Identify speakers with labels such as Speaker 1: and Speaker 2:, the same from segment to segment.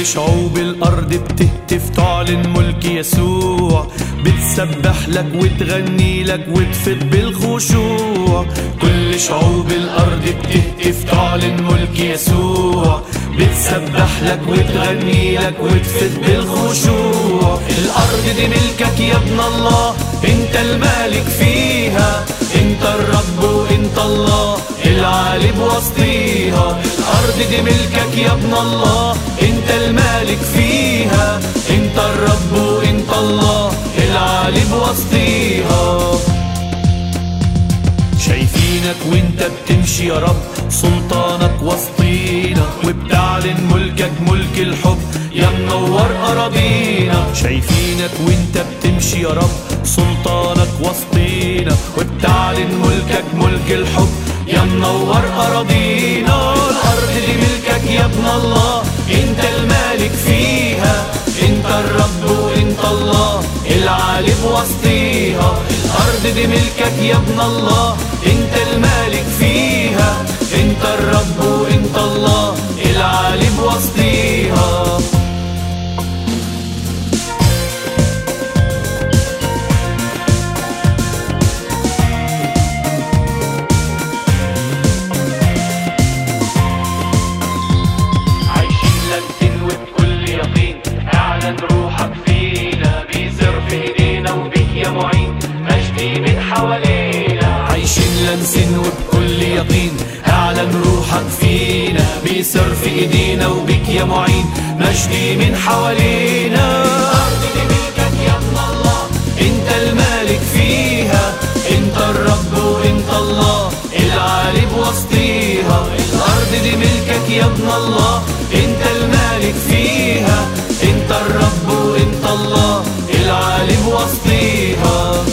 Speaker 1: كل شعوب الأرض بتهتف تعلن ملك يسوع بتسبح لك وتغني لك وتفت بالخشوع كل شعوب الأرض بتهتف تعلن ملك يسوع بتسبح لك وتغني لك وتفت بالخشوع الأرض دي ملكك يا ابن الله انت المالك فيها انت الرب وانت الله العالي بوسطيها الأرض دي ملكك يا ابن الله انت المالك فيها انت الرب وانت الله العالي بوسطيها شايفينك وانت بتمشي يا رب سلطانك وسطينا وبتعلن ملكك ملك الحب يا منور أراضينا شايفينك وانت بتمشي يا رب سلطانك وسطينا وبتعلن ملكك ملك الحب يا منور أراضينا الأرض دي ملكك يا ابن الله انت المالك فيها انت الرب وانت الله العالي بوسطيها الأرض دي ملكك يا ابن الله انت المالك فيها انت الرب وانت الله العالي بوسطيها عايشين لمسين وبكل يقين اعلن روحك فينا بيزر في ايدينا وبيك يا معين مجدي من حوالينا عايشين لمسين وبكل يقين اعلن روحك فينا بيسر في ايدينا وبيك يا معين مجدي من حوالينا الارض دي ملكك يا ابن الله انت المالك فيها انت الرب وانت الله العالي بوسطيها الارض دي ملكك يا ابن الله انت المالك فيها انت الرب وانت الله العالي بوسطيها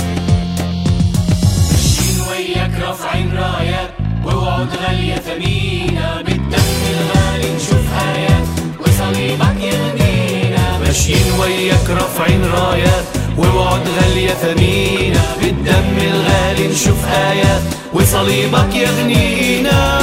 Speaker 1: ماشيين وياك رافعين رايات ووعود غالية ثمينة بالدم الغالي نشوف آيات وصليبك يغنينا ماشيين وياك رافعين رايات ووعد غالية ثمينة بالدم الغالي نشوف آيات وصليبك يغنينا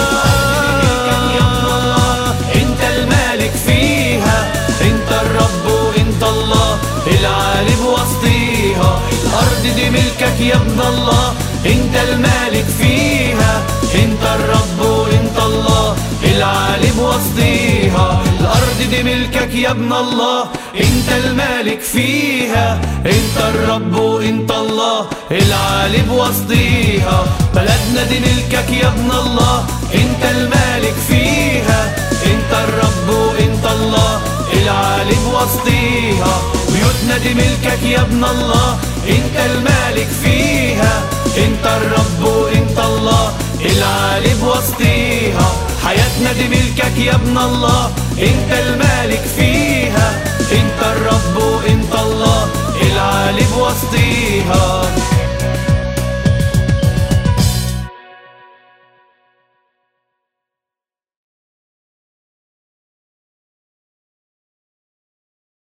Speaker 1: انت المالك فيها انت الرب وانت الله العالي بوسطيها الارض دي ملكك يا ابن الله انت المالك فيها انت الرب وانت الله العالي بوسطيها الارض دي ملكك يا ابن الله انت المالك فيها انت الرب وانت الله العالي بوسطيها بلدنا دي ملكك يا ابن الله انت المالك فيها انت الرب وانت الله العالي بوسطيها بيوتنا دي ملكك يا ابن الله انت المالك فيها انت الرب وانت الله العالي بوسطيها حياتنا دي ملكك يا ابن الله انت المالك فيها انت الرب وانت الله العالي بوسطيها